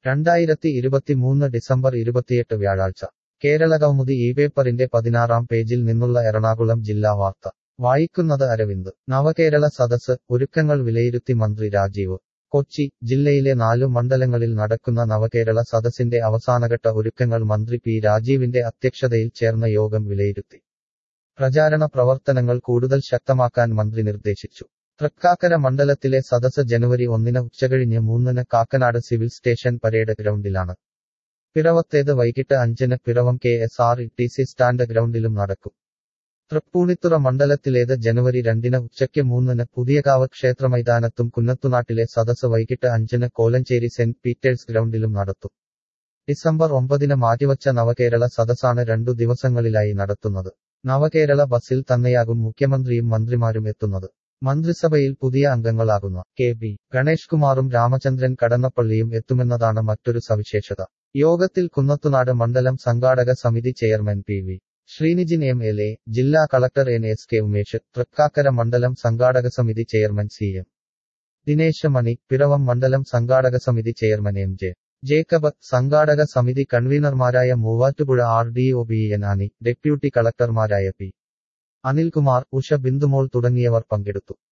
രണ്ടായിരത്തി ഇരുപത്തിമൂന്ന് ഡിസംബർ ഇരുപത്തിയെട്ട് വ്യാഴാഴ്ച കേരളകൗമുദി ഈ പേപ്പറിന്റെ പതിനാറാം പേജിൽ നിന്നുള്ള എറണാകുളം ജില്ലാ വാർത്ത വായിക്കുന്നത് അരവിന്ദ് നവകേരള സദസ് ഒരുക്കങ്ങൾ വിലയിരുത്തി മന്ത്രി രാജീവ് കൊച്ചി ജില്ലയിലെ നാലു മണ്ഡലങ്ങളിൽ നടക്കുന്ന നവകേരള സദസ്സിന്റെ അവസാനഘട്ട ഒരുക്കങ്ങൾ മന്ത്രി പി രാജീവിന്റെ അധ്യക്ഷതയിൽ ചേർന്ന യോഗം വിലയിരുത്തി പ്രചാരണ പ്രവർത്തനങ്ങൾ കൂടുതൽ ശക്തമാക്കാൻ മന്ത്രി നിർദ്ദേശിച്ചു തൃക്കാക്കര മണ്ഡലത്തിലെ സദസ് ജനുവരി ഒന്നിന് ഉച്ചകഴിഞ്ഞ് മൂന്നിന് കാക്കനാട് സിവിൽ സ്റ്റേഷൻ പരേഡ് ഗ്രൗണ്ടിലാണ് പിറവത്തേത് വൈകിട്ട് അഞ്ചിന് Piravom K S R T C സി സ്റ്റാൻഡ് ഗ്രൗണ്ടിലും നടക്കും തൃപ്പൂണിത്തുറ മണ്ഡലത്തിലേത് ജനുവരി രണ്ടിന് ഉച്ചയ്ക്ക് മൂന്നിന് പുതിയകാവ് ക്ഷേത്രമൈതാനത്തും കുന്നത്തുനാട്ടിലെ സദസ് വൈകിട്ട് അഞ്ചിന് കോലഞ്ചേരി സെന്റ് പീറ്റേഴ്സ് ഗ്രൗണ്ടിലും നടത്തും ഡിസംബർ ഒമ്പതിന് മാറ്റിവച്ച നവകേരള സദസ്സാണ് രണ്ടു ദിവസങ്ങളിലായി നടത്തുന്നത് നവകേരള ബസ്സിൽ തന്നെയാകും മുഖ്യമന്ത്രിയും മന്ത്രിമാരും എത്തുന്നത് മന്ത്രിസഭയിൽ പുതിയ അംഗങ്ങളാകുന്ന കെ ബി ഗണേഷ് കുമാറും രാമചന്ദ്രൻ കടന്നപ്പള്ളിയും എത്തുമെന്നതാണ് മറ്റൊരു സവിശേഷത യോഗത്തിൽ കുന്നത്തുനാട് മണ്ഡലം സംഘാടക സമിതി chairman P V Sreenijin M L A ജില്ലാ collector N S K Umesh Thrikkakara മണ്ഡലം സംഘാടക സമിതി chairman C M Dinesh Mani Piravom മണ്ഡലം സംഘാടക സമിതി ചെയർമാൻ എം ജെ ജേക്കബ് സംഘാടക സമിതി കൺവീനർമാരായ Muvattupuzha R D O B N Annie deputy കളക്ടർമാരായ പി അനിൽകുമാർ ഉഷ ബിന്ദുമോൾ തുടങ്ങിയവർ പങ്കെടുത്തു